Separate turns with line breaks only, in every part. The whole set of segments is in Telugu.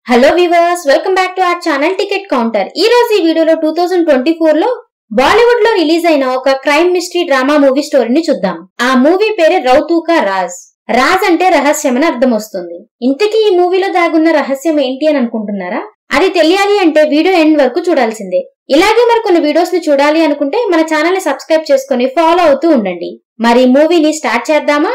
hello viewers welcome back to our channel ticket counter ఈ రోజు ఈ వీడియోలో టూ థౌజండ్ ట్వంటీ ఫోర్ లో బాలీవుడ్ లో రిలీజ్ అయిన ఒక క్రైమ్ మిస్టరీ డ్రామా మూవీ స్టోరీని చూద్దాం ఆ మూవీ పేరే రౌతూకా రాజ్ రాజ్ అంటే రహస్యం అని అర్థం వస్తుంది ఇంతకీ ఈ మూవీలో దాగున్న రహస్యం ఏంటి అని అనుకుంటున్నారా అది తెలియాలి అంటే వీడియో ఎండ్ వరకు చూడాల్సిందే ఇలాగే మరి కొన్ని వీడియోస్ ని చూడాలి అనుకుంటే మన ఛానల్ ని సబ్స్క్రైబ్ చేసుకుని ఫాలో అవుతూ ఉండండి మరి ఈ మూవీని స్టార్ట్ చేద్దామా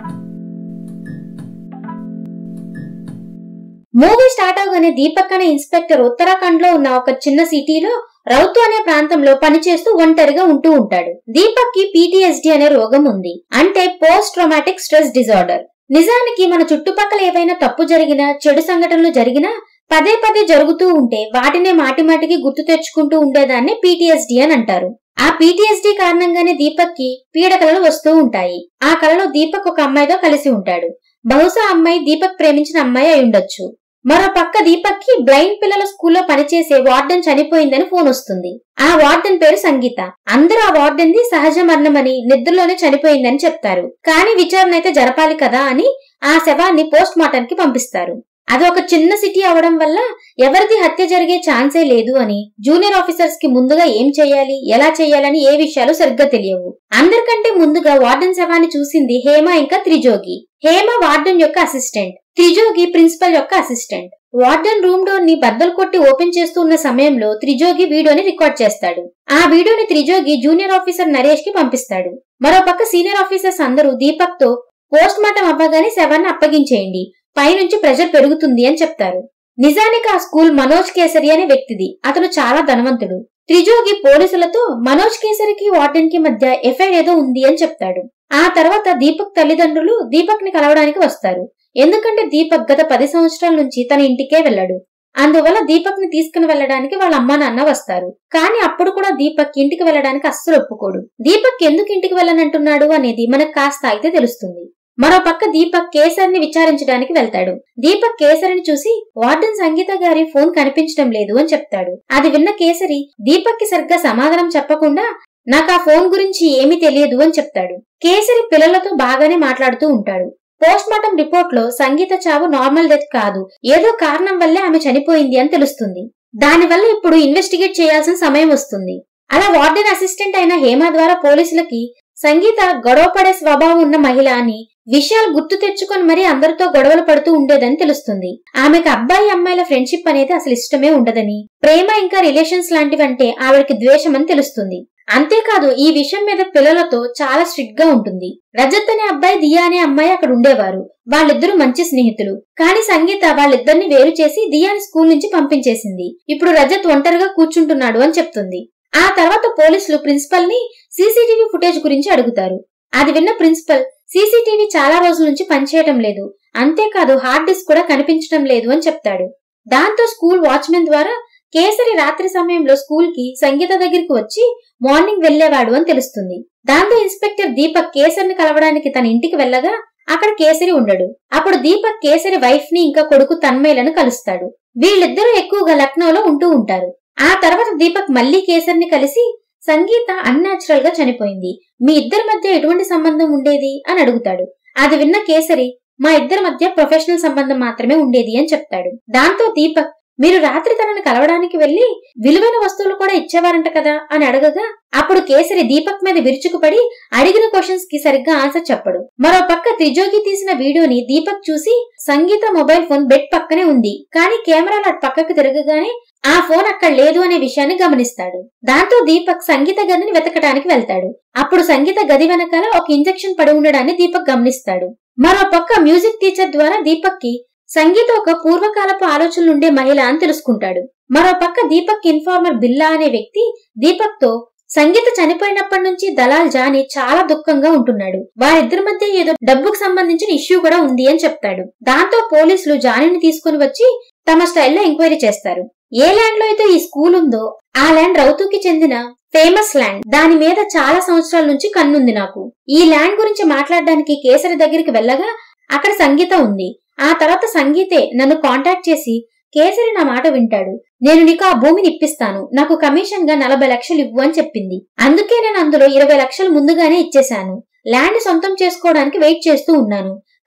మూవీ స్టార్ట్ అవగానే దీపక్ అనే ఇన్స్పెక్టర్ ఉత్తరాఖండ్ లో ఉన్న ఒక చిన్న సిటీలో రౌతు అనే ప్రాంతంలో పనిచేస్తూ ఒంటరిగా ఉంటూ ఉంటాడు దీపక్ కి పీటీఎస్డి అనే రోగం ఉంది అంటే పోస్ట్ ట్రామాటిక్ స్ట్రెస్ డిజార్డర్ నిజానికి మన చుట్టుపక్కల ఏవైనా తప్పు జరిగినా చెడు సంఘటనలు జరిగినా పదే పదే జరుగుతూ ఉంటే వాటినే మాటి మాటికి గుర్తు తెచ్చుకుంటూ ఉండేదాన్ని పీటీఎస్డి అని అంటారు ఆ పీటీఎస్డి కారణంగానే దీపక్ కి పీడకలలు వస్తూ ఉంటాయి ఆ కలలో దీపక్ ఒక అమ్మాయితో కలిసి ఉంటాడు బహుశా అమ్మాయి దీపక్ ప్రేమించిన అమ్మాయి అయి ఉండొచ్చు మరో పక్క దీపక్ కి బ్లైండ్ పిల్లల స్కూల్లో పనిచేసే వార్డెన్ చనిపోయిందని ఫోన్ వస్తుంది ఆ వార్డెన్ పేరు సంగీత అందరూ ఆ వార్డెన్ ది సహజ మరణమని నిద్రలోనే చనిపోయిందని చెప్తారు కానీ విచారణ అయితే జరపాలి కదా అని ఆ శవాన్ని పోస్ట్ మార్టం కి పంపిస్తారు అది ఒక చిన్న సిటీ అవడం వల్ల ఎవరిది హత్య జరిగే ఛాన్సే లేదు అని జూనియర్ ఆఫీసర్స్ కి ముందుగా ఏం చేయాలి ఎలా చేయాలని ఏ విషయాలు సరిగ్గా తెలియవు అందరికంటే ముందుగా వార్డెన్ శవాన్ని చూసింది హేమ ఇంకా త్రిజోగి హేమ వార్డెన్ యొక్క అసిస్టెంట్ త్రిజోగి ప్రిన్సిపల్ యొక్క అసిస్టెంట్ వార్డెన్ రూమ్ డోర్ ని బద్దలు కొట్టి ఓపెన్ చేస్తూ ఉన్న సమయంలో త్రిజోగి వీడియోని రికార్డ్ చేస్తాడు ఆ వీడియోని త్రిజోగి జూనియర్ ఆఫీసర్ నరేష్ కి పంపిస్తాడు మరోపక్క సీనియర్ ఆఫీసర్స్ అందరూ దీపక్ తో పోస్ట్ మార్టం అవ్వగానే శవాన్ని అప్పగించేయండి పైనుంచి ప్రెషర్ పెరుగుతుంది అని చెప్తారు నిజానికి ఆ స్కూల్ మనోజ్ కేసరి అనే వ్యక్తిది అతను చాలా ధనవంతుడు త్రిజోగి పోలీసులతో మనోజ్ కేసరికి వార్డెన్ కి మధ్య ఎఫ్ఐఆర్ ఏదో ఉంది అని చెప్తాడు ఆ తర్వాత దీపక్ తల్లిదండ్రులు దీపక్ ని కలవడానికి వస్తారు ఎందుకంటే దీపక్ గత పది సంవత్సరాల నుంచి తన ఇంటికే వెళ్ళాడు అందువల్ల దీపక్ ని తీసుకుని వెళ్ళడానికి వాళ్ళ అమ్మా నాన్న వస్తారు కానీ అప్పుడు కూడా దీపక్ ఇంటికి వెళ్ళడానికి అస్సలు ఒప్పుకోడు దీపక్ ఎందుకు ఇంటికి వెళ్ళనంటున్నాడు అనేది మనకు కాస్త అయితే తెలుస్తుంది మరో పక్క దీపక్ కేసరిని విచారించడానికి వెళ్తాడు దీపక్ కేసరిని చూసి వార్డెన్ సంగీత గారి ఫోన్ కనిపించడం లేదు అని చెప్తాడు అది విన్న కేసరి దీపక్ కి సరిగ్గా సమాధానం చెప్పకుండా నాకు ఆ ఫోన్ గురించి ఏమీ తెలియదు అని చెప్తాడు కేసరి పిల్లలతో బాగానే మాట్లాడుతూ ఉంటాడు పోస్ట్ మార్టం రిపోర్ట్ లో సంగీత చావు నార్మల్ డెత్ కాదు ఏదో కారణం వల్లే ఆమె చనిపోయింది అని తెలుస్తుంది దానివల్ల ఇప్పుడు ఇన్వెస్టిగేట్ చేయాల్సిన సమయం వస్తుంది అలా వార్డెన్ అసిస్టెంట్ అయిన హేమ ద్వారా పోలీసులకి సంగీత గొడవ పడే స్వభావం ఉన్న మహిళ అని విషయాలు గుర్తు తెచ్చుకొని మరీ అందరితో గొడవలు పడుతూ ఉండేదని తెలుస్తుంది ఆమెకు అబ్బాయి అమ్మాయిల ఫ్రెండ్షిప్ అనేది అసలు ఇష్టమే ఉండదని ప్రేమ ఇంకా రిలేషన్స్ లాంటివంటే ఆవిడకి ద్వేషం అని తెలుస్తుంది అంతేకాదు ఈ విషయం మీద పిల్లలతో చాలా స్ట్రిక్ట్ గా ఉంటుంది రజత్ అనే అబ్బాయి దియా అనే అమ్మాయి అక్కడ ఉండేవారు వాళ్ళిద్దరూ మంచి స్నేహితులు కానీ సంగీత వాళ్ళిద్దరిని వేరు చేసి దియాని స్కూల్ నుంచి పంపించేసింది ఇప్పుడు రజత్ ఒంటరిగా కూర్చుంటున్నాడు అని చెప్తుంది ఆ తర్వాత పోలీసులు ప్రిన్సిపల్ ని సీసీటీవీ ఫుటేజ్ గురించి అడుగుతారు అది విన్న ప్రిన్సిపల్ సీసీటీవీ చాలా రోజుల నుంచి పనిచేయటం లేదు అంతేకాదు హార్డ్ డిస్క్ కూడా కనిపించడం లేదు అని చెప్తాడు దాంతో స్కూల్ వాచ్మెన్ ద్వారా కేసరి రాత్రి సమయంలో స్కూల్ కి సంగీత దగ్గరికి వచ్చి మార్నింగ్ వెళ్లేవాడు అని తెలుస్తుంది దాంతో ఇన్స్పెక్టర్ దీపక్ కేసరిని కలవడానికి తన ఇంటికి వెళ్ళగా అక్కడ కేసరి ఉండడు అప్పుడు దీపక్ కేసరి వైఫ్ ని ఇంకా కొడుకు తన్మయ్యలను కలుస్తాడు వీళ్ళిద్దరూ ఎక్కువగా లక్నోలో ఉంటూ ఉంటారు ఆ తర్వాత దీపక్ మళ్లీ కేసరిని కలిసి సంగీత అన్యాచురల్ గా చనిపోయింది మీ ఇద్దరి మధ్య ఎటువంటి సంబంధం ఉండేది అని అడుగుతాడు అది విన్న కేసరి మా ఇద్దరి మధ్య ప్రొఫెషనల్ సంబంధం మాత్రమే ఉండేది అని చెప్తాడు దాంతో దీపక్ మీరు రాత్రి తనని కలవడానికి వెళ్లి విలువైన వస్తువులు కూడా ఇచ్చేవారంట కదా అని అడగగా అప్పుడు కేసరి దీపక్ మీద విరుచుకుపడి అడిగిన క్వశ్చన్స్ కి సరిగ్గా ఆన్సర్ చెప్పడు మరో పక్క త్రిజోగి తీసిన వీడియోని దీపక్ చూసి సంగీత మొబైల్ ఫోన్ బెడ్ పక్కనే ఉంది కానీ కెమెరాలు అటు పక్కకు తిరగగానే ఆ ఫోన్ అక్కడ లేదు అనే విషయాన్ని గమనిస్తాడు దాంతో దీపక్ సంగీత గదిని వెతకడానికి వెళ్తాడు అప్పుడు సంగీత గది వెనకాల ఒక ఇంజెక్షన్ పడి ఉండడాన్ని దీపక్ గమనిస్తాడు మరో పక్క మ్యూజిక్ టీచర్ ద్వారా దీపక్ కి సంగీత ఒక పూర్వకాలపు ఆలోచనలుండే మహిళ అని తెలుసుకుంటాడు మరో పక్క దీపక్ ఇన్ఫార్మర్ బిల్లా అనే వ్యక్తి దీపక్ తో సంగీత చనిపోయినప్పటి నుంచి దలాల్ జాని చాలా దుఃఖంగా ఉంటున్నాడు వారిద్దరి మధ్య ఏదో డబ్బుకు సంబంధించిన ఇష్యూ కూడా ఉంది అని చెప్తాడు దాంతో పోలీసులు జానీని తీసుకుని వచ్చి తమ స్టైల్లో ఎంక్వైరీ చేస్తారు ఏ ల్యాండ్ లో అయితే ఈ స్కూల్ ఉందో ఆ ల్యాండ్ రౌతుకి చెందిన ఫేమస్ ల్యాండ్ దాని మీద చాలా సంవత్సరాల నుంచి కన్నుంది నాకు ఈ ల్యాండ్ గురించి మాట్లాడడానికి కేసరి దగ్గరికి వెళ్ళగా అక్కడ సంగీత ఉంది ఆ తర్వాత సంగీతే నన్ను కాంటాక్ట్ చేసి కేసరి నా మాట వింటాడు నేను నీకు ఆ భూమిని ఇప్పిస్తాను నాకు కమిషన్ గా నలభై లక్షలు ఇవ్వు అని చెప్పింది అందుకే నేను అందులో ఇరవై లక్షలు ముందుగానే ఇచ్చేశాను ల్యాండ్ సొంతం చేసుకోవడానికి వెయిట్ చేస్తూ ఉన్నాను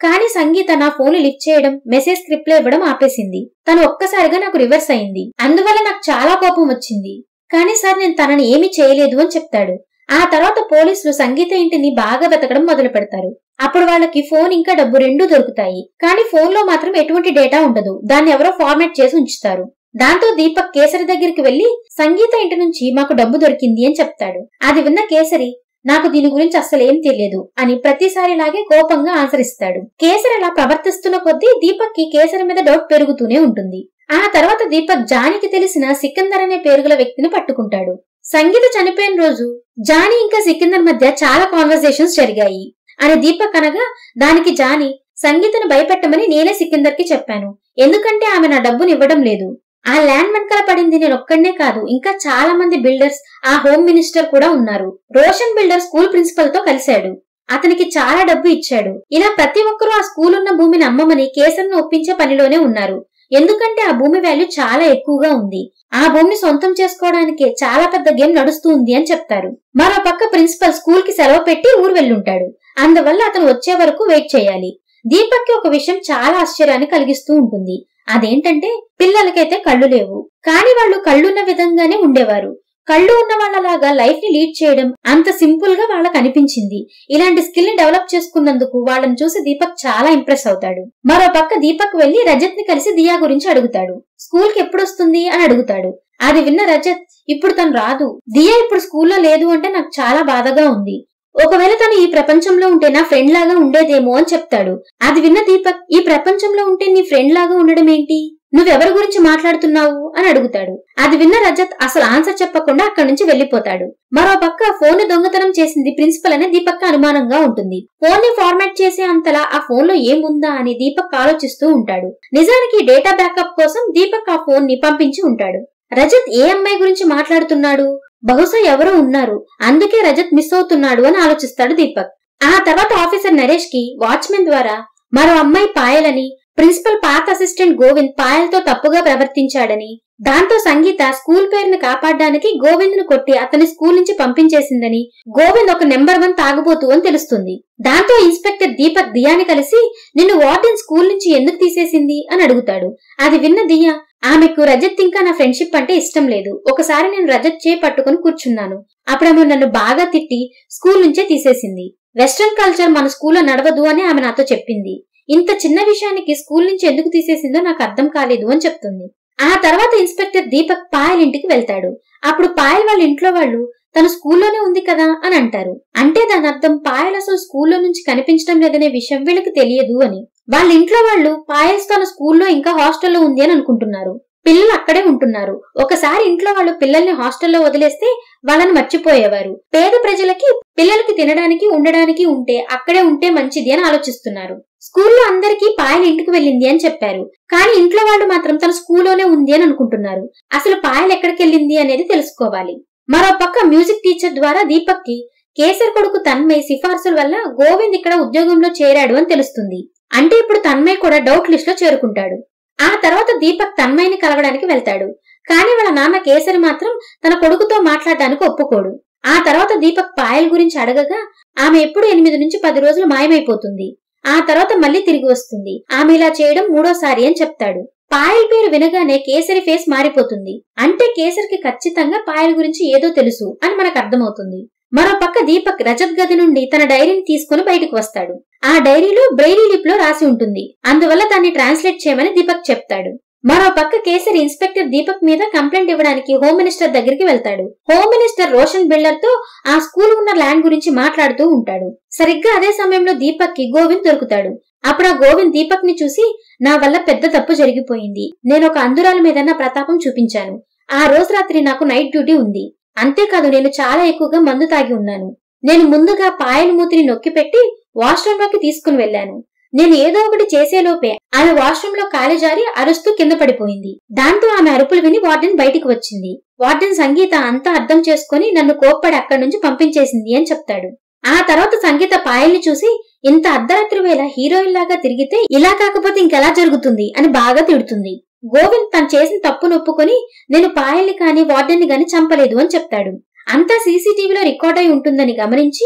కానీ సంగీత నా ఫోన్ లిఫ్ట్ చేయడం మెసేజ్ రిప్లై ఇవ్వడం ఆపేసింది తను ఒక్కసారిగా నాకు రివర్స్ అయింది అందువల్ల నాకు చాలా కోపం వచ్చింది కానీ సార్ నేను తనని ఏమీ చేయలేదు అని చెప్తాడు ఆ తర్వాత పోలీసులు సంగీత ఇంటిని బాగా వెతకడం మొదలు పెడతారు అప్పుడు వాళ్ళకి ఫోన్ ఇంకా డబ్బు రెండూ దొరుకుతాయి కానీ ఫోన్ లో మాత్రం ఎటువంటి డేటా ఉండదు దాన్ని ఎవరో ఫార్మాట్ చేసి ఉంచుతారు దాంతో దీపక్ కేసరి దగ్గరికి వెళ్లి సంగీత ఇంటి నుంచి మాకు డబ్బు దొరికింది అని చెప్తాడు అది విన్న కేసరి నాకు దీని గురించి అస్సలు ఏం తెలియదు అని ప్రతిసారిలాగే కోపంగా ఆన్సర్ ఇస్తాడు కేసరి అలా ప్రవర్తిస్తున్న కొద్దీ దీపక్ కి కేసరి మీద డౌట్ పెరుగుతూనే ఉంటుంది ఆ తర్వాత దీపక్ జానికి తెలిసిన సికందర్ అనే పేరుగల వ్యక్తిని పట్టుకుంటాడు సంగీత చనిపోయిన రోజు జానీ ఇంకా సికిందర్ మధ్య చాలా కాన్వర్సేషన్స్ జరిగాయి అని దీపక్ అనగా దానికి జానీ సంగీతను భయపెట్టమని నేనే సికిందర్ కి చెప్పాను ఎందుకంటే ఆమె నా డబ్బుని ఇవ్వడం లేదు ఆ ల్యాండ్ వెనకాల పడింది నేను ఒక్కడనే కాదు ఇంకా చాలా మంది బిల్డర్స్ ఆ హోమ్ మినిస్టర్ కూడా ఉన్నారు రోషన్ బిల్డర్ స్కూల్ ప్రిన్సిపల్ తో కలిశాడు అతనికి చాలా డబ్బు ఇచ్చాడు ఇలా ప్రతి ఒక్కరూ ఆ స్కూల్ ఉన్న భూమిని అమ్మమని కేసర్ను ఒప్పించే పనిలోనే ఉన్నారు ఎందుకంటే ఆ భూమి వాల్యూ చాలా ఎక్కువగా ఉంది ఆ భూమిని సొంతం చేసుకోవడానికి చాలా పెద్ద గేమ్ నడుస్తూ ఉంది అని చెప్తారు మరో పక్క ప్రిన్సిపల్ స్కూల్ కి సెలవు పెట్టి ఊరు వెళ్ళుంటాడు అందువల్ల అతను వచ్చే వరకు వెయిట్ చేయాలి దీపక్ కి ఒక విషయం చాలా ఆశ్చర్యాన్ని కలిగిస్తూ ఉంటుంది అదేంటంటే పిల్లలకైతే కళ్ళు లేవు కానీ వాళ్ళు కళ్ళున్న విధంగానే ఉండేవారు కళ్ళు ఉన్న వాళ్ళలాగా లైఫ్ ని లీడ్ చేయడం అంత సింపుల్ గా వాళ్ళకి అనిపించింది ఇలాంటి స్కిల్ ని డెవలప్ చేసుకున్నందుకు వాళ్ళని చూసి దీపక్ చాలా ఇంప్రెస్ అవుతాడు మరో పక్క దీపక్ వెళ్లి రజత్ ని కలిసి దియా గురించి అడుగుతాడు స్కూల్ కి ఎప్పుడు వస్తుంది అని అడుగుతాడు అది విన్న రజత్ ఇప్పుడు తను రాదు దియా ఇప్పుడు స్కూల్లో లేదు అంటే నాకు చాలా బాధగా ఉంది ఒకవేళ తను ఈ ప్రపంచంలో ఉంటే నా ఫ్రెండ్ లాగా ఉండేదేమో అని చెప్తాడు అది విన్న దీపక్ ఈ ప్రపంచంలో ఉంటే నీ ఫ్రెండ్ లాగా ఉండడం ఏంటి నువ్వెవరి గురించి మాట్లాడుతున్నావు అని అడుగుతాడు అది విన్న రజత్ అసలు ఆన్సర్ చెప్పకుండా అక్కడి నుంచి వెళ్లిపోతాడు మరో పక్క ఫోన్ ని దొంగతనం చేసింది ప్రిన్సిపల్ అనే దీపక్ అనుమానంగా ఉంటుంది ఫోన్ ని ఫార్మాట్ చేసే అంతలా ఆ ఫోన్ లో ఏముందా అని దీపక్ ఆలోచిస్తూ ఉంటాడు నిజానికి డేటా బ్యాకప్ కోసం దీపక్ ఆ ఫోన్ ని పంపించి ఉంటాడు రజత్ ఏ అమ్మాయి గురించి మాట్లాడుతున్నాడు బహుశా ఎవరో ఉన్నారు అందుకే రజత్ మిస్ అవుతున్నాడు అని ఆలోచిస్తాడు దీపక్ ఆ తర్వాత ఆఫీసర్ నరేష్ కి వాచ్మెన్ ద్వారా మరో అమ్మాయి పాయలని ప్రిన్సిపల్ పాత అసిస్టెంట్ గోవింద్ పాయల్తో తప్పుగా ప్రవర్తించాడని దాంతో సంగీత స్కూల్ పేరును కాపాడడానికి గోవింద్ ను కొట్టి అతని స్కూల్ నుంచి పంపించేసిందని గోవింద్ ఒక నెంబర్ వన్ తాగుబోతు అని తెలుస్తుంది దాంతో ఇన్స్పెక్టర్ దీపక్ దియాని కలిసి నిన్ను వార్డెన్ స్కూల్ నుంచి ఎందుకు తీసేసింది అని అడుగుతాడు అది విన్న దియా ఆమెకు రజత్ ఇంకా నా ఫ్రెండ్షిప్ అంటే ఇష్టం లేదు ఒకసారి నేను రజత్ చే పట్టుకుని కూర్చున్నాను అప్పుడు ఆమె నన్ను బాగా తిట్టి స్కూల్ నుంచే తీసేసింది వెస్ట్రన్ కల్చర్ మన స్కూల్లో నడవదు అని ఆమె నాతో చెప్పింది ఇంత చిన్న విషయానికి స్కూల్ నుంచి ఎందుకు తీసేసిందో నాకు అర్థం కాలేదు అని చెప్తుంది ఆ తర్వాత ఇన్స్పెక్టర్ దీపక్ పాయల్ ఇంటికి వెళ్తాడు అప్పుడు పాయల్ వాళ్ళ ఇంట్లో వాళ్ళు తను స్కూల్లోనే ఉంది కదా అని అంటారు అంటే దాని అర్థం పాయల్ అసలు స్కూల్లో నుంచి కనిపించడం లేదనే విషయం వీళ్ళకి తెలియదు అని వాళ్ళ ఇంట్లో వాళ్ళు పాయల్స్ తన స్కూల్లో ఇంకా హాస్టల్లో ఉంది అని అనుకుంటున్నారు పిల్లలు అక్కడే ఉంటున్నారు ఒకసారి ఇంట్లో వాళ్ళు పిల్లల్ని హాస్టల్లో వదిలేస్తే వాళ్ళని మర్చిపోయేవారు పేద ప్రజలకి పిల్లలకి తినడానికి ఉండడానికి ఉంటే అక్కడే ఉంటే మంచిది అని ఆలోచిస్తున్నారు స్కూల్లో అందరికీ పాయల్ ఇంటికి వెళ్ళింది అని చెప్పారు కానీ ఇంట్లో వాళ్ళు మాత్రం తన స్కూల్లోనే ఉంది అని అనుకుంటున్నారు అసలు పాయల్ ఎక్కడికి వెళ్ళింది అనేది తెలుసుకోవాలి మరో పక్క మ్యూజిక్ టీచర్ ద్వారా దీపక్ కి కేసర్ కొడుకు తన్మయ్ సిఫార్సుల వల్ల గోవింద్ ఇక్కడ ఉద్యోగంలో చేరాడు అని తెలుస్తుంది అంటే ఇప్పుడు తన్మయ్ కూడా డౌట్ లిస్ట్ లో చేరుకుంటాడు ఆ తర్వాత దీపక్ తన్మయ్ని కలవడానికి వెళ్తాడు కానీ వాళ్ళ నాన్న కేసరి మాత్రం తన కొడుకుతో మాట్లాడడానికి ఒప్పుకోడు ఆ తర్వాత దీపక్ పాయల్ గురించి అడగగా ఆమె ఎప్పుడు ఎనిమిది నుంచి పది రోజులు మాయమైపోతుంది ఆ తర్వాత మళ్ళీ తిరిగి వస్తుంది ఆమె ఇలా చేయడం మూడోసారి అని చెప్తాడు పాయల్ పేరు వినగానే కేసరి ఫేస్ మారిపోతుంది అంటే కేసరికి ఖచ్చితంగా పాయల్ గురించి ఏదో తెలుసు అని మనకు అర్థమవుతుంది మరో పక్క దీపక్ రజత్ గది నుండి తన డైరీని తీసుకుని బయటకు వస్తాడు ఆ డైరీలో బ్రెయిలీ లిప్ లో రాసి ఉంటుంది అందువల్ల దాన్ని ట్రాన్స్లేట్ చేయమని దీపక్ చెప్తాడు మరో పక్క కేసరి ఇన్స్పెక్టర్ దీపక్ మీద కంప్లైంట్ ఇవ్వడానికి హోమ్ మినిస్టర్ దగ్గరికి వెళ్తాడు హోమ్ మినిస్టర్ రోషన్ బిల్డర్ తో ఆ స్కూల్ ఉన్న ల్యాండ్ గురించి మాట్లాడుతూ ఉంటాడు సరిగ్గా అదే సమయంలో దీపక్ కి గోవింద్ దొరుకుతాడు అప్పుడు ఆ గోవింద్ దీపక్ ని చూసి నా వల్ల పెద్ద తప్పు జరిగిపోయింది నేను ఒక అందురాల మీద నా ప్రతాపం చూపించాను ఆ రోజు రాత్రి నాకు నైట్ డ్యూటీ ఉంది అంతేకాదు నేను చాలా ఎక్కువగా మందు తాగి ఉన్నాను నేను ముందుగా పాయల మూతిని నొక్కిపెట్టి వాష్రూమ్ లోకి తీసుకుని వెళ్లాను నేను ఏదో ఒకటి చేసేలోపే ఆమె వాష్రూమ్ లో కాలి జారి అరుస్తూ కింద పడిపోయింది దాంతో ఆమె అరుపులు విని వార్డెన్ బయటికి వచ్చింది వార్డెన్ సంగీత అంతా అర్థం చేసుకుని నన్ను కోప్పడి అక్కడి నుంచి పంపించేసింది అని చెప్తాడు ఆ తర్వాత సంగీత పాయల్ని చూసి ఇంత అర్ధరాత్రి వేళ హీరోయిన్ లాగా తిరిగితే ఇలా కాకపోతే ఇంకెలా జరుగుతుంది అని బాగా తిడుతుంది గోవింద్ తను చేసిన తప్పును ఒప్పుకొని నేను పాయల్ని కాని వార్డెన్ని గాని చంపలేదు అని చెప్తాడు అంతా సీసీటీవీలో రికార్డ్ అయి ఉంటుందని గమనించి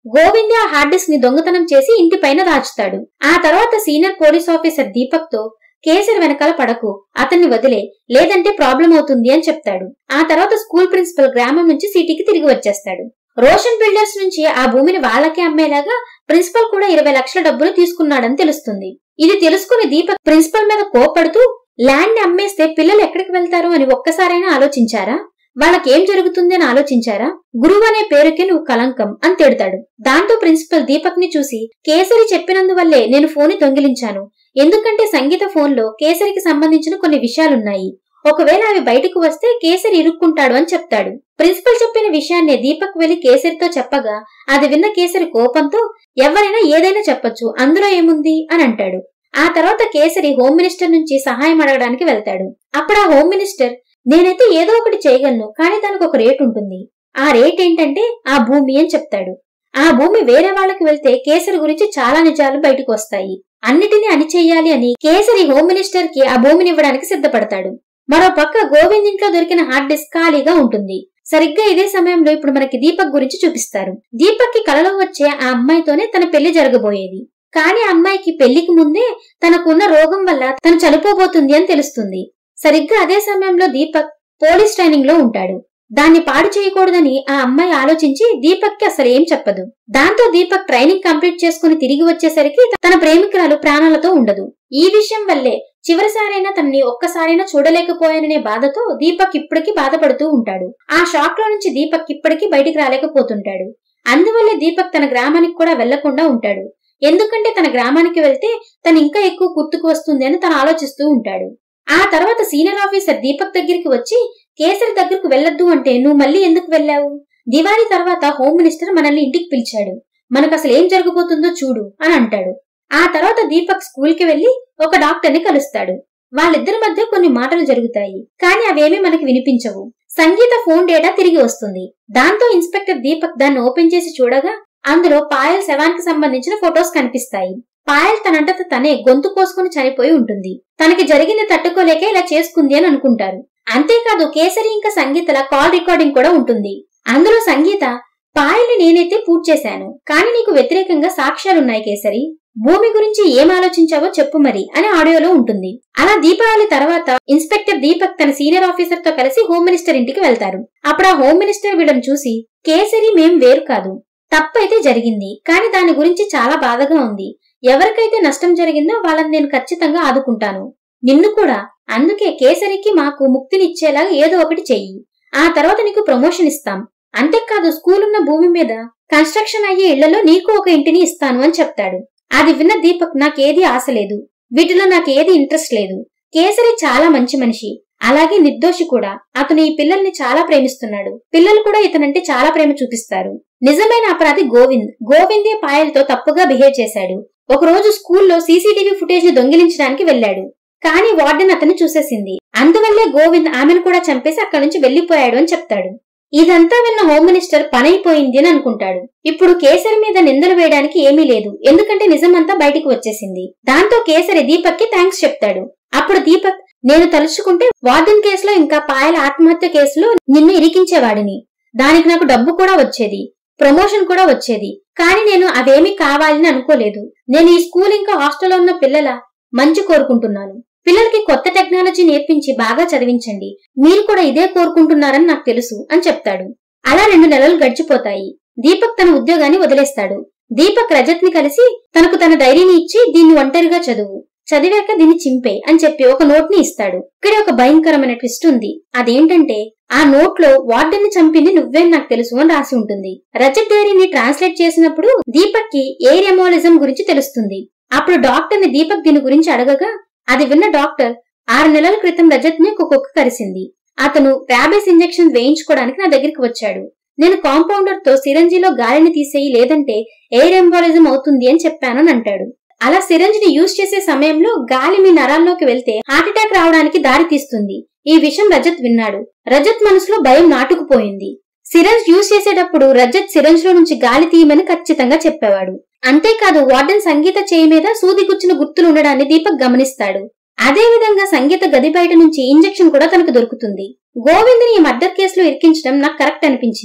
గోవిందే ఆ హార్డ్ డిస్క్ ని దొంగతనం చేసి ఇంటి పైన దాచుతాడు ఆ తర్వాత సీనియర్ పోలీస్ ఆఫీసర్ దీపక్ తో కేసరి వెనకాల పడకు అతన్ని వదిలే లేదంటే ప్రాబ్లం అవుతుంది అని చెప్తాడు ఆ తర్వాత స్కూల్ ప్రిన్సిపల్ గ్రామం నుంచి సిటీకి తిరిగి వచ్చేస్తాడు రోషన్ బిల్డర్స్ నుంచి ఆ భూమిని వాళ్ళకే అమ్మేలాగా ప్రిన్సిపల్ కూడా ఇరవై లక్షల డబ్బులు తీసుకున్నాడని తెలుస్తుంది ఇది తెలుసుకుని దీపక్ ప్రిన్సిపల్ మీద కోపడుతూ ల్యాండ్ ని అమ్మేస్తే పిల్లలు ఎక్కడికి వెళ్తారు అని ఒక్కసారైనా ఆలోచించారా వాళ్ళకేం జరుగుతుంది అని ఆలోచించారా గురువు అనే పేరుకే నువ్వు కలంకం అని తిడతాడు దాంతో ప్రిన్సిపల్ దీపక్ ని చూసి కేసరి చెప్పినందువల్లే నేను ఫోన్ ని దొంగిలించాను ఎందుకంటే సంగీత ఫోన్ లో కేసరికి సంబంధించిన కొన్ని విషయాలున్నాయి ఒకవేళ అవి బయటకు వస్తే కేసరి ఇరుక్కుంటాడు అని చెప్తాడు ప్రిన్సిపల్ చెప్పిన విషయాన్ని దీపక్ వెళ్లి కేసరితో చెప్పగా అది విన్న కేసరి కోపంతో ఎవరైనా ఏదైనా చెప్పొచ్చు అందులో ఏముంది అని అంటాడు ఆ తర్వాత కేసరి హోమ్ మినిస్టర్ నుంచి సహాయం అడగడానికి వెళ్తాడు అప్పుడు ఆ హోమ్ మినిస్టర్ నేనైతే ఏదో ఒకటి చేయగలను కానీ దానికి ఒక రేట్ ఉంటుంది ఆ రేట్ ఏంటంటే ఆ భూమి అని చెప్తాడు ఆ భూమి వేరే వాళ్ళకి వెళ్తే కేసరి గురించి చాలా నిజాలు బయటకు వస్తాయి అన్నిటినీ అణిచేయాలి అని కేసరి హోమ్ మినిస్టర్ కి ఆ భూమిని ఇవ్వడానికి సిద్ధపడతాడు మరో పక్క గోవింద్ ఇంట్లో దొరికిన హార్డ్ డిస్క్ ఖాళీగా ఉంటుంది సరిగ్గా ఇదే సమయంలో ఇప్పుడు మనకి దీపక్ గురించి చూపిస్తారు దీపక్ కి కలలో వచ్చే ఆ అమ్మాయితోనే తన పెళ్లి జరగబోయేది కానీ ఆ అమ్మాయికి పెళ్లికి ముందే తనకున్న రోగం వల్ల తను చనిపోబోతుంది అని తెలుస్తుంది సరిగ్గా అదే సమయంలో దీపక్ పోలీస్ ట్రైనింగ్ లో ఉంటాడు దాన్ని పాడు చేయకూడదని ఆ అమ్మాయి ఆలోచించి దీపక్ కి అసలు ఏం చెప్పదు దాంతో దీపక్ ట్రైనింగ్ కంప్లీట్ చేసుకుని తిరిగి వచ్చేసరికి తన ప్రేమికురాలు ప్రాణాలతో ఉండదు ఈ విషయం వల్లే చివరిసారైనా తనని ఒక్కసారైనా చూడలేకపోయాననే బాధతో దీపక్ ఇప్పటికీ బాధపడుతూ ఉంటాడు ఆ షాక్ లో నుంచి దీపక్ ఇప్పటికీ బయటికి రాలేకపోతుంటాడు అందువల్లే దీపక్ తన గ్రామానికి కూడా వెళ్లకుండా ఉంటాడు ఎందుకంటే తన గ్రామానికి వెళ్తే తను ఇంకా ఎక్కువ గుర్తుకు వస్తుంది అని తను ఆలోచిస్తూ ఉంటాడు ఆ తర్వాత సీనియర్ ఆఫీసర్ దీపక్ దగ్గరికి వచ్చి కేసరి దగ్గరకు వెళ్ళొద్దు అంటే నువ్వు మళ్ళీ ఎందుకు వెళ్ళావు దివాళీ తర్వాత హోమ్ మినిస్టర్ మనల్ని ఇంటికి పిలిచాడు మనకు అసలు ఏం జరగబోతుందో చూడు అని అంటాడు ఆ తర్వాత దీపక్ స్కూల్ కి వెళ్లి ఒక డాక్టర్ ని కలుస్తాడు వాళ్ళిద్దరి మధ్య కొన్ని మాటలు జరుగుతాయి కానీ అవేమీ మనకి వినిపించవు సంగీత ఫోన్ డేటా తిరిగి వస్తుంది దాంతో ఇన్స్పెక్టర్ దీపక్ దాన్ని ఓపెన్ చేసి చూడగా అందులో పాయల్ శవానికి సంబంధించిన ఫొటోస్ కనిపిస్తాయి పాయల్ తనంతట తనే గొంతు కోసుకుని చనిపోయి ఉంటుంది తనకి జరిగింది తట్టుకోలేక ఇలా చేసుకుంది అని అనుకుంటారు అంతేకాదు కేసరి ఇంకా సంగీతల కాల్ రికార్డింగ్ కూడా ఉంటుంది అందులో సంగీత పాయల్ని నేనైతే పూర్తి చేశాను కానీ నీకు వ్యతిరేకంగా సాక్ష్యాలున్నాయి కేసరి భూమి గురించి ఏం ఆలోచించావో చెప్పు మరి అని ఆడియోలో ఉంటుంది అలా దీపావళి తర్వాత ఇన్స్పెక్టర్ దీపక్ తన సీనియర్ ఆఫీసర్ తో కలిసి హోమ్ మినిస్టర్ ఇంటికి వెళ్తారు అప్పుడు ఆ హోమ్ మినిస్టర్ వీళ్ళని చూసి కేసరి మేం వేరు కాదు తప్పైతే జరిగింది కానీ దాని గురించి చాలా బాధగా ఉంది ఎవరికైతే నష్టం జరిగిందో వాళ్ళని నేను ఖచ్చితంగా ఆదుకుంటాను నిన్ను కూడా అందుకే కేసరికి మాకు ముక్తినిచ్చేలాగా ఏదో ఒకటి చెయ్యి ఆ తర్వాత నీకు ప్రమోషన్ ఇస్తాం అంతేకాదు స్కూల్ ఉన్న భూమి మీద కన్స్ట్రక్షన్ అయ్యే ఇళ్లలో నీకు ఒక ఇంటిని ఇస్తాను అని చెప్తాడు అది విన్న దీపక్ నాకేది ఆశ లేదు వీటిలో నాకేది ఇంట్రెస్ట్ లేదు కేసరి చాలా మంచి మనిషి అలాగే నిర్దోషి కూడా అతను ఈ పిల్లల్ని చాలా ప్రేమిస్తున్నాడు పిల్లలు కూడా ఇతనంటే చాలా ప్రేమ చూపిస్తారు నిజమైన అపరాధి గోవింద్ గోవిందే పాయల్తో తప్పుగా బిహేవ్ చేశాడు ఒక రోజు స్కూల్లో సీసీటీవీ ఫుటేజ్ ని దొంగిలించడానికి వెళ్ళాడు కానీ వార్డెన్ అతన్ని చూసేసింది అందువల్లే గోవింద్ ఆమెను కూడా చంపేసి అక్కడి నుంచి వెళ్లిపోయాడు అని చెప్తాడు ఇదంతా విన్న హోమ్ మినిస్టర్ పనైపోయింది అని అనుకుంటాడు ఇప్పుడు కేసరి మీద నిందలు వేయడానికి ఏమీ లేదు ఎందుకంటే నిజమంతా బయటికి వచ్చేసింది దాంతో కేసరి దీపక్ కి థ్యాంక్స్ చెప్తాడు అప్పుడు దీపక్ నేను తలుచుకుంటే వార్డెన్ కేసులో ఇంకా పాయల ఆత్మహత్య కేసులో నిన్ను ఇరికించేవాడిని దానికి నాకు డబ్బు కూడా వచ్చేది ప్రమోషన్ కూడా వచ్చేది కానీ నేను అవేమీ కావాలని అనుకోలేదు నేను ఈ స్కూల్ ఇంకా హాస్టల్లో ఉన్న పిల్లల మంచి కోరుకుంటున్నాను పిల్లలకి కొత్త టెక్నాలజీ నేర్పించి బాగా చదివించండి మీరు కూడా ఇదే కోరుకుంటున్నారని నాకు తెలుసు అని చెప్తాడు అలా రెండు నెలలు గడిచిపోతాయి దీపక్ తన ఉద్యోగాన్ని వదిలేస్తాడు దీపక్ రజత్ ని కలిసి తనకు తన డైరీని ఇచ్చి దీన్ని ఒంటరిగా చదువు చదివాక దీన్ని చింపే అని చెప్పి ఒక నోట్ ని ఇస్తాడు ఇక్కడ ఒక భయంకరమైన ట్విస్ట్ ఉంది అదేంటంటే ఆ నోట్ లో వార్డెన్ ని చంపింది నువ్వే నాకు తెలుసు అని రాసి ఉంటుంది రజత్ డైరీని ట్రాన్స్లేట్ చేసినప్పుడు దీపక్ కి ఎయిర్ ఎమోలిజం గురించి తెలుస్తుంది అప్పుడు డాక్టర్ ని దీపక్ దీని గురించి అడగగా అది విన్న డాక్టర్ ఆరు నెలల క్రితం రజత్ ని ఒక కుక్క కరిసింది అతను ర్యాబిస్ ఇంజెక్షన్ వేయించుకోవడానికి నా దగ్గరికి వచ్చాడు నేను కాంపౌండర్ తో సిరంజిలో గాలిని తీసేయి లేదంటే ఎయిర్ ఎంబాలిజం అవుతుంది అని చెప్పాను అని అంటాడు అలా సిరంజ్ ని యూజ్ చేసే సమయంలో గాలి మీ నరాల్లోకి వెళ్తే హార్ట్ అటాక్ రావడానికి దారి తీస్తుంది ఈ విషయం రజత్ విన్నాడు రజత్ మనసులో భయం నాటుకుపోయింది సిరంజ్ యూజ్ చేసేటప్పుడు రజత్ సిరంజ్ లో నుంచి గాలి తీయమని ఖచ్చితంగా చెప్పేవాడు అంతేకాదు వార్డెన్ సంగీత చేయి మీద సూది గుచ్చిన గుర్తులు ఉండడాన్ని దీపక్ గమనిస్తాడు అదే విధంగా సంగీత గది బయట నుంచి ఇంజెక్షన్ కూడా తనకు దొరుకుతుంది గోవింద్ని ఈ మర్డర్ కేసులో ఇరికించడం నాకు కరెక్ట్ అనిపించింది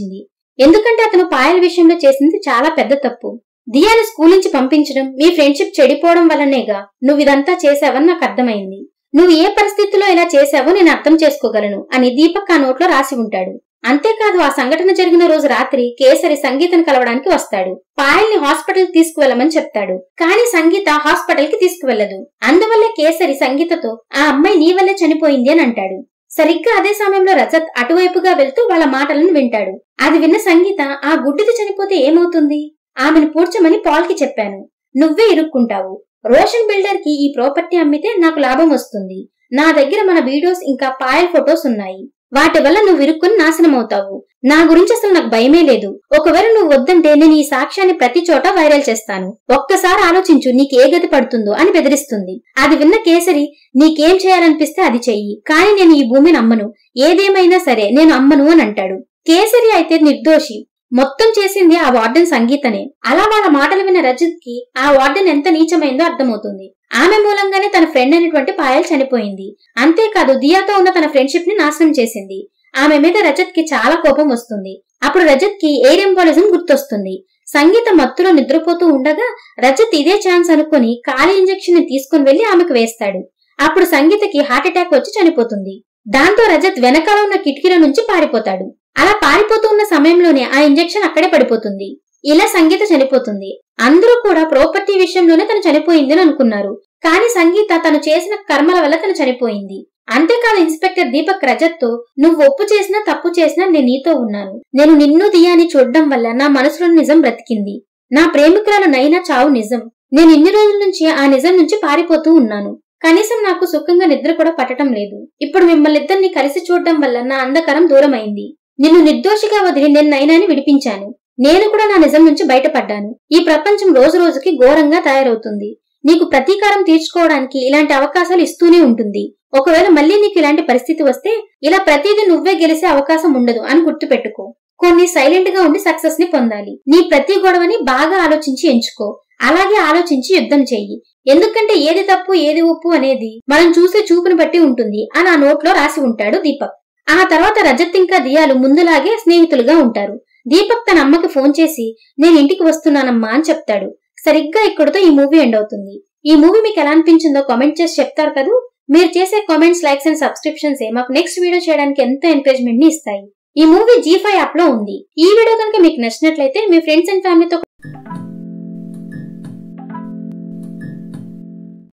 ఎందుకంటే అతను పాయల్ విషయంలో చేసింది చాలా పెద్ద తప్పు దియాని స్కూల్ నుంచి పంపించడం మీ ఫ్రెండ్షిప్ చెడిపోవడం వల్లనేగా నువ్వు ఇదంతా చేశావని నాకు అర్థమైంది నువ్వు ఏ పరిస్థితిలో ఇలా చేశావో నేను అర్థం చేసుకోగలను అని దీపక్ ఆ నోట్లో రాసి ఉంటాడు అంతేకాదు ఆ సంఘటన జరిగిన రోజు రాత్రి కేసరి సంగీతను కలవడానికి వస్తాడు పాయల్ని హాస్పిటల్ తీసుకువెళ్ళమని చెప్తాడు కానీ సంగీత హాస్పిటల్ కి తీసుకువెళ్లదు అందువల్లే కేసరి సంగీతతో ఆ అమ్మాయి నీ వల్లే చనిపోయింది అని అంటాడు సరిగ్గా అదే సమయంలో రజత్ అటువైపుగా వెళ్తూ వాళ్ళ మాటలను వింటాడు అది విన్న సంగీత ఆ గుడ్డిది చనిపోతే ఏమవుతుంది ఆమెను పూడ్చమని పాల్ కి చెప్పాను నువ్వే ఇరుక్కుంటావు రోషన్ బిల్డర్ కి ఈ ప్రాపర్టీ అమ్మితే నాకు లాభం వస్తుంది నా దగ్గర మన వీడియోస్ ఇంకా పాయల్ ఫొటోస్ ఉన్నాయి వాటి వల్ల నువ్వు ఇరుక్కుని నాశనం అవుతావు నా గురించి అసలు నాకు భయమే లేదు ఒకవేళ నువ్వు వద్దంటే నేను ఈ సాక్ష్యాన్ని ప్రతి చోట వైరల్ చేస్తాను ఒక్కసారి ఆలోచించు నీకు ఏ గతి పడుతుందో అని బెదిరిస్తుంది అది విన్న కేసరి నీకేం చేయాలనిపిస్తే అది చెయ్యి కానీ నేను ఈ భూమిని అమ్మను ఏదేమైనా సరే నేను అమ్మను అని అంటాడు కేసరి అయితే నిర్దోషి మొత్తం చేసింది ఆ వార్డెన్ సంగీతనే అలా వాళ్ళ మాటలు విన్న రజిత్ కి ఆ వార్డెన్ ఎంత నీచమైందో అర్థమవుతుంది ఆమె మూలంగానే తన ఫ్రెండ్ అయినటువంటి పాయల్ చనిపోయింది అంతేకాదు దియాతో ఉన్న తన ఫ్రెండ్షిప్ ని నాశనం చేసింది ఆమె మీద రజత్ కి చాలా కోపం వస్తుంది అప్పుడు రజత్ కి ఎయిర్ ఎంబాలిజం గుర్తొస్తుంది సంగీత మత్తులో నిద్రపోతూ ఉండగా రజత్ ఇదే ఛాన్స్ అనుకుని కాలి ఇంజెక్షన్ ని తీసుకుని వెళ్లి ఆమెకు వేస్తాడు అప్పుడు సంగీతకి హార్ట్ అటాక్ వచ్చి చనిపోతుంది దాంతో రజత్ వెనకాల ఉన్న కిటికీల నుంచి పారిపోతాడు అలా పారిపోతూ ఉన్న సమయంలోనే ఆ ఇంజెక్షన్ అక్కడే పడిపోతుంది ఇలా సంగీత చనిపోతుంది అందరూ కూడా ప్రాపర్టీ విషయంలోనే తను చనిపోయిందని అనుకున్నారు కానీ సంగీత తను చేసిన కర్మల వల్ల తను చనిపోయింది అంతేకాదు ఇన్స్పెక్టర్ దీపక్ రజత్ తో నువ్వు ఒప్పు చేసినా తప్పు చేసినా నేను నీతో ఉన్నాను నేను నిన్ను దియాని చూడడం వల్ల నా మనసులో నిజం బ్రతికింది నా ప్రేమికురాలు నైనా చావు నిజం నేను ఇన్ని రోజుల నుంచి ఆ నిజం నుంచి పారిపోతూ ఉన్నాను కనీసం నాకు సుఖంగా నిద్ర కూడా పట్టడం లేదు ఇప్పుడు మిమ్మల్ని ఇద్దరిని కలిసి చూడడం వల్ల నా అంధకరం దూరమైంది నిన్ను నిర్దోషిగా వదిలి నేను నైనాని విడిపించాను నేను కూడా నా నిజం నుంచి బయటపడ్డాను ఈ ప్రపంచం రోజు రోజుకి ఘోరంగా తయారవుతుంది నీకు ప్రతీకారం తీర్చుకోవడానికి ఇలాంటి అవకాశాలు ఇస్తూనే ఉంటుంది ఒకవేళ మళ్ళీ నీకు ఇలాంటి పరిస్థితి వస్తే ఇలా ప్రతిదీ నువ్వే గెలిసే అవకాశం ఉండదు అని గుర్తుపెట్టుకో కొన్ని సైలెంట్ గా ఉండి సక్సెస్ ని పొందాలి నీ ప్రతి గొడవని బాగా ఆలోచించి ఎంచుకో అలాగే ఆలోచించి యుద్ధం చెయ్యి ఎందుకంటే ఏది తప్పు ఏది ఉప్పు అనేది మనం చూసే చూపుని బట్టి ఉంటుంది అని ఆ నోట్లో రాసి ఉంటాడు దీపక్ ఆ తర్వాత రజత్ ఇంకా దియాలు ముందులాగే స్నేహితులుగా ఉంటారు దీపక్ తన అమ్మకి ఫోన్ చేసి నేను ఇంటికి వస్తున్నానమ్మా అని చెప్తాడు సరిగ్గా ఇక్కడతో ఈ మూవీ ఎండ్ అవుతుంది ఈ మూవీ మీకు ఎలా అనిపించిందో కామెంట్ చేసి చెప్తారు కదూ మీరు చేసే కామెంట్స్ లైక్స్ అండ్ సబ్స్క్రిప్షన్స్ మాకు నెక్స్ట్ వీడియో చేయడానికి ఎంతో ఎంకరేజ్మెంట్ ని ఇస్తాయి ఈ మూవీ జీ ఫైవ్ యాప్ లో ఉంది ఈ వీడియో కనుక మీకు నచ్చినట్లయితే మీ ఫ్రెండ్స్ అండ్ ఫ్యామిలీతో